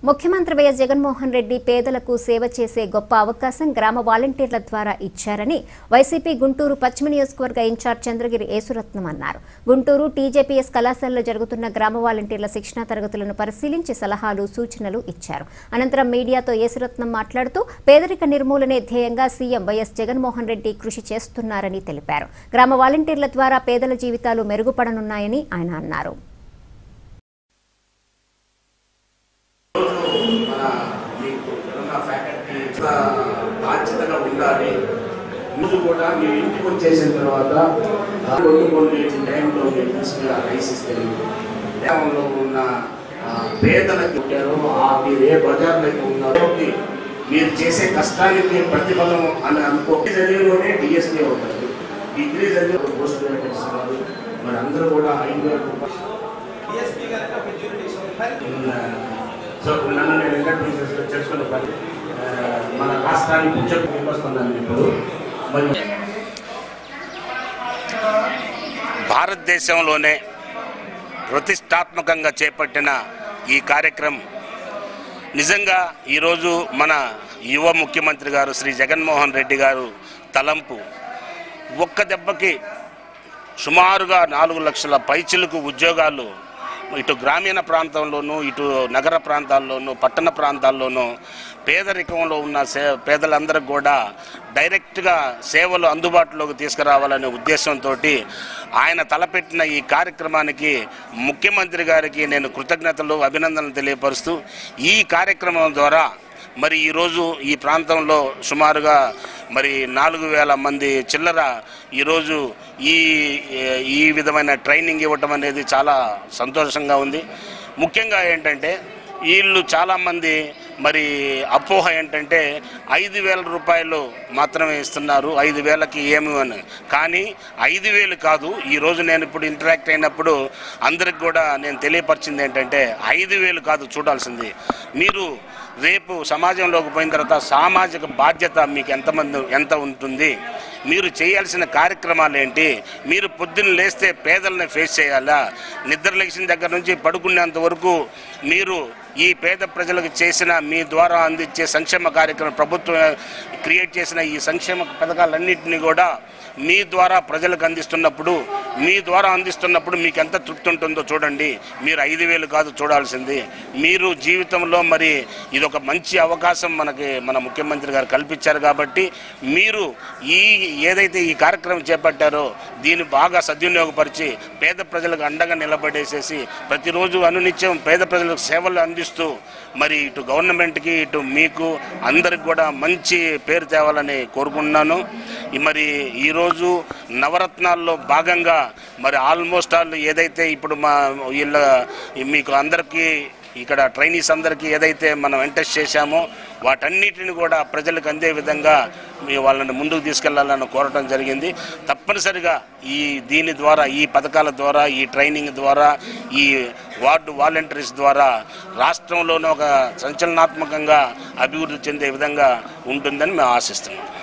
ముఖ్యమంత్రి వైఎస్ జగన్మోహన్ రెడ్డి పేదలకు సేవ చేసే గొప్ప అవకాశం గ్రామ వాలంటీర్ల ద్వారా ఇచ్చారని వైసీపీ గుంటూరు పశ్చిమ నియోజకవర్గ ఇన్ఛార్జ్ చంద్రగిరి యేసురత్నం అన్నారు గుంటూరు టీజేపీఎస్ కళాశాలలో జరుగుతున్న గ్రామ వాలంటీర్ల శిక్షణా తరగతులను పరిశీలించి సలహాలు సూచనలు ఇచ్చారు అనంతరం మీడియాతో యేసురత్నం మాట్లాడుతూ పేదరిక నిర్మూలనే ధ్యేయంగా సీఎం వైఎస్ జగన్మోహన్ రెడ్డి కృషి చేస్తున్నారని తెలిపారు గ్రామ వాలంటీర్ల ద్వారా పేదల జీవితాలు మెరుగుపడనున్నాయని ఆయన అన్నారు మన మీకు ఉన్న ఫ్యాకల్టీ చాలా బాధ్యతగా ఉండాలి ముందు కూడా మీరు ఇంటికి వచ్చేసిన తర్వాత రెండు కొన్ని టైంలో మీరు తీసుకుని రైస్ ఇస్తే గ్రామంలో ఉన్న ఆ, పేదలకు ఉంటారో ఆ మీరు ఏ బజార్లో అయితే ఉన్నారో కి మీరు చేసే కష్టానికి ప్రతిఫలం అని అనుకో చదివిలోనే డిఎస్పీ అవుతారు డిగ్రీ చదివి పోస్ట్ గ్రాడ్యుయేట్ ఇస్తున్నారు మరి అందరూ కూడా ఐదు వేల రూపాయలు సో నన్ను నేను ఇంటర్వ్యూ చేసు- చేసుకున్న పని ఆ, మన రాష్ట్రానికి ఉద్యోగం వస్తున్నాను ఇప్పుడు మరి భారతదేశంలోనే ప్రతిష్టాత్మకంగా చేపట్టిన ఈ కార్యక్రమం నిజంగా ఈరోజు మన యువ ముఖ్యమంత్రి గారు శ్రీ జగన్మోహన్ రెడ్డి గారు తలంపు ఒక్క దెబ్బకి సుమారుగా నాలుగు లక్షల పైచిలకు ఉద్యోగాలు ఇటు గ్రామీణ ప్రాంతంలోనూ ఇటు నగర ప్రాంతాల్లోనూ పట్టణ ప్రాంతాల్లోనూ పేదరికంలో ఉన్న సే పేదలందరికీ కూడా డైరెక్ట్గా సేవలు అందుబాటులోకి తీసుకురావాలనే ఉద్దేశంతో ఆయన తలపెట్టిన ఈ కార్యక్రమానికి ముఖ్యమంత్రి గారికి నేను కృతజ్ఞతలు అభినందనలు తెలియపరుస్తూ ఈ కార్యక్రమం ద్వారా మరి ఈరోజు ఈ ప్రాంతంలో సుమారుగా మరి నాలుగు వేల మంది చిల్లర ఈరోజు ఈ ఈ విధమైన ట్రైనింగ్ ఇవ్వటం అనేది చాలా సంతోషంగా ఉంది ముఖ్యంగా ఏంటంటే వీళ్ళు చాలామంది మరి అపోహ ఏంటంటే ఐదు వేల రూపాయలు మాత్రమే ఇస్తున్నారు ఐదు వేలకి ఏమి అని కానీ ఐదు వేలు కాదు ఈరోజు నేను ఇప్పుడు ఇంటరాక్ట్ అయినప్పుడు అందరికి కూడా నేను తెలియపరిచింది ఏంటంటే ఐదు వేలు కాదు చూడాల్సింది మీరు రేపు సమాజంలోకి పోయిన తర్వాత సామాజిక బాధ్యత మీకు ఎంతమంది ఎంత ఉంటుంది మీరు చేయాల్సిన కార్యక్రమాలు ఏంటి మీరు పొద్దున్న లేస్తే పేదలను ఫేస్ చేయాలా నిద్ర లేచిన దగ్గర నుంచి పడుకునేంత వరకు మీరు ఈ పేద ప్రజలకు చేసిన మీ ద్వారా అందించే సంక్షేమ కార్యక్రమం ప్రభుత్వం క్రియేట్ చేసిన ఈ సంక్షేమ పథకాలన్నింటినీ కూడా మీ ద్వారా ప్రజలకు అందిస్తున్నప్పుడు మీ ద్వారా అందిస్తున్నప్పుడు మీకు ఎంత తృప్తి ఉంటుందో చూడండి మీరు ఐదు వేలు కాదు చూడాల్సింది మీరు జీవితంలో మరి ఇది ఒక మంచి అవకాశం మనకి మన ముఖ్యమంత్రి గారు కల్పించారు కాబట్టి మీరు ఈ ఏదైతే ఈ కార్యక్రమం చేపట్టారో దీన్ని బాగా సద్వినియోగపరిచి పేద ప్రజలకు అండగా నిలబడేసేసి ప్రతిరోజు అనునిత్యం పేద ప్రజలకు సేవలు అందిస్తూ మరి ఇటు గవర్నమెంట్కి ఇటు మీకు అందరికి కూడా మంచి పేరు తేవాలని కోరుకుంటున్నాను ఈ మరి ఈరోజు నవరత్నాల్లో భాగంగా మరి ఆల్మోస్ట్ ఆల్ ఏదైతే ఇప్పుడు మా వీళ్ళ మీకు అందరికీ ఇక్కడ ట్రైనీస్ అందరికీ ఏదైతే మనం ఎంటెస్ట్ చేశామో వాటన్నిటిని కూడా ప్రజలకు అందే విధంగా మీ వాళ్ళని ముందుకు తీసుకెళ్లాలని కోరటం జరిగింది తప్పనిసరిగా ఈ దీని ద్వారా ఈ పథకాల ద్వారా ఈ ట్రైనింగ్ ద్వారా ఈ వార్డు వాలంటీర్స్ ద్వారా రాష్ట్రంలోనూ ఒక సంచలనాత్మకంగా అభివృద్ధి చెందే విధంగా ఉంటుందని మేము ఆశిస్తున్నాం